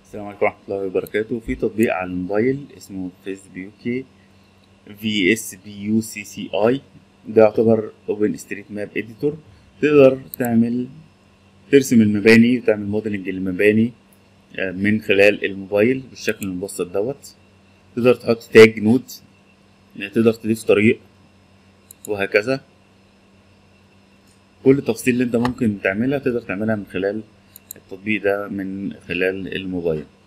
السلام عليكم ورحمة الله وبركاته في تطبيق على الموبايل اسمه فيس بيوكي في اس بي يو سي سي اي ده يعتبر اوبن ستريت ماب اديتور تقدر تعمل ترسم المباني وتعمل موديلنج للمباني آه، من خلال الموبايل بالشكل المبسط دوت تقدر تحط تاج نود يعني تقدر تضيف طريق وهكذا كل التفاصيل اللي انت ممكن تعملها تقدر تعملها من خلال التطبيق ده من خلال الموبايل